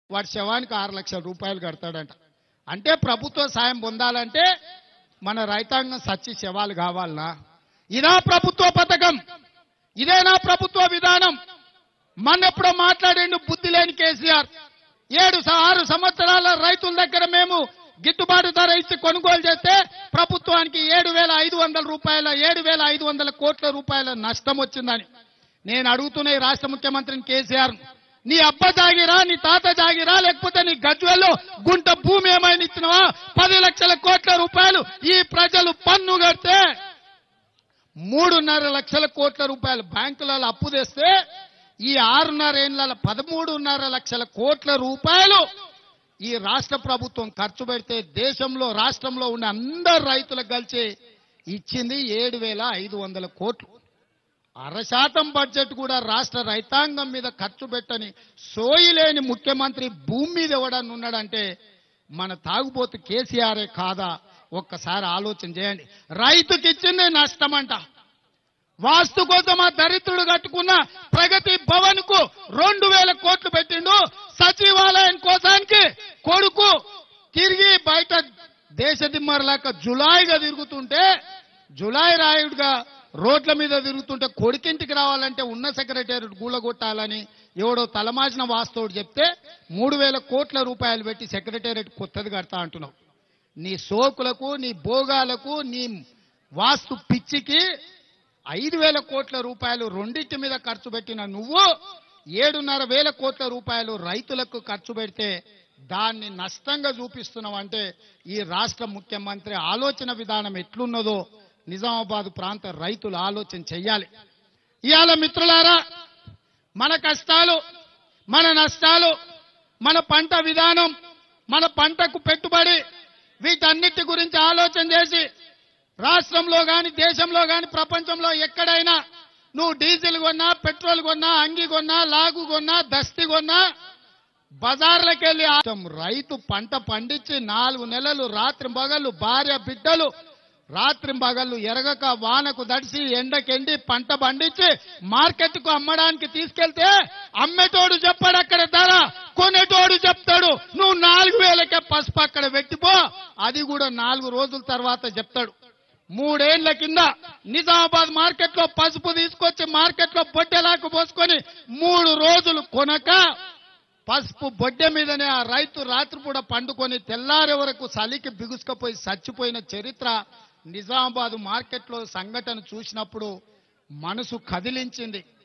వాడి శవానికి ఆరు లక్షల రూపాయలు కడతాడంట అంటే ప్రభుత్వ సాయం పొందాలంటే మన రైతాంగం సచ్చి శవాలు కావాలనా ఇదా ప్రభుత్వ పథకం ఇదేనా ప్రభుత్వ విధానం మొన్నెప్పుడో మాట్లాడిండు బుద్ధి లేని కేసీఆర్ ఏడు స- ఆరు సంవత్సరాల రైతుల దగ్గర మేము గిట్టుబాటు ధర ఇచ్చి కొనుగోలు చేస్తే ప్రభుత్వానికి ఏడు వేల ఐదు వందల రూపాయల ఏడు వేల ఐదు వందల కోట్ల రూపాయల నష్టం వచ్చిందని నేను అడుగుతున్న ఈ రాష్ట్ర ముఖ్యమంత్రిని కేసీఆర్ నీ అబ్బ జాగిరా నీ తాత జాగిరా లేకపోతే నీ గజ్వెల్లో గుంట భూమి ఏమైనా ఇచ్చినవా పది లక్షల కోట్ల రూపాయలు ఈ ప్రజలు పన్ను కడితే మూడున్నర లక్షల కోట్ల రూపాయలు బ్యాంకులలో అప్పు తెస్తే ఈ ఆరున్నర ఏళ్ళ పదమూడున్నర లక్షల కోట్ల రూపాయలు ఈ రాష్ట్ర ప్రభుత్వం ఖర్చు పెడితే దేశంలో రాష్ట్రంలో ఉన్న అందరు రైతులకు కలిసి ఇచ్చింది ఏడు వేల ఐదు వందల కోట్లు అరశాతం బడ్జెట్ కూడా రాష్ట్ర రైతాంగం మీద ఖర్చు పెట్టని సోయిలేని ముఖ్యమంత్రి భూమి మీద ఎవడన్నా ఉన్నాడంటే మన తాగుబోతు కేసీఆరే కాదా ఒక్కసారి ఆలోచన చేయండి రైతుకి ఇచ్చింది నష్టమంట వాస్తు కోసం ఆ దరిద్రుడు కట్టుకున్న ప్రగతి భవన్ కు రెండు వేల కోట్లు పెట్టిండు సచివాలయం కోసానికి కొడుకు తిరిగి బయట దేశ దిమ్మరలాక జులాయిగా తిరుగుతుంటే జులాయి రాయుడుగా రోడ్ల మీద తిరుగుతుంటే కొడుకింటికి రావాలంటే ఉన్న సెక్రటేరియట్ గూలగొట్టాలని ఎవడో తలమాసిన వాస్తవుడు చెప్తే మూడు వేల కోట్ల రూపాయలు పెట్టి సెక్రటేరియట్ కొత్తది కడతా అంటున్నావు నీ సోకులకు నీ భోగాలకు నీ వాస్తు పిచ్చికి ఐదు వేల కోట్ల రూపాయలు రెండింటి మీద ఖర్చు పెట్టిన నువ్వు ఏడున్నర వేల కోట్ల రూపాయలు రైతులకు ఖర్చు పెడితే దాన్ని నష్టంగా చూపిస్తున్నావు అంటే ఈ రాష్ట్ర ముఖ్యమంత్రి ఆలోచన విధానం ఎట్లున్నదో నిజామాబాద్ ప్రాంత రైతులు ఆలోచన చెయ్యాలి ఇవాళ మిత్రులారా మన కష్టాలు మన నష్టాలు మన పంట విధానం మన పంటకు పెట్టుబడి వీటన్నిటి గురించి ఆలోచన చేసి రాష్ట్రంలో గాని దేశంలో గాని ప్రపంచంలో ఎక్కడైనా నువ్వు డీజిల్ కొన్నా పెట్రోల్ కొన్నా అంగి కొన్నా లాగు కొన్నా దస్తి కొన్నా బజార్లకు వెళ్ళి ఆ- రైతు పంట పండించి నాలుగు నెలలు రాత్రి పగళ్ళు భార్య బిడ్డలు రాత్రి పగళ్ళు ఎరగక వానకు దడిసి ఎండకెండి పంట పండించి మార్కెట్ కు అమ్మడానికి తీసుకెళ్తే అమ్మేటోడు చెప్పాడు అక్కడ ధర కొనేటోడు చెప్తాడు నువ్వు నాలుగు వేలకే పసుపు అక్కడ పెట్టిపో అది కూడా నాలుగు రోజుల తర్వాత చెప్తాడు మూడేళ్ల కింద నిజామాబాద్ మార్కెట్ లో పసుపు తీసుకొచ్చి మార్కెట్ లో బొట్టెలాకు పోసుకొని మూడు రోజులు కొనక పసుపు బొడ్డె మీదనే ఆ రైతు రాత్రిపూట పండుకొని తెల్లారే వరకు చలికి బిగుసుకపోయి చచ్చిపోయిన చరిత్ర నిజామాబాద్ మార్కెట్లో సంఘటన చూసినప్పుడు మనసు కదిలించింది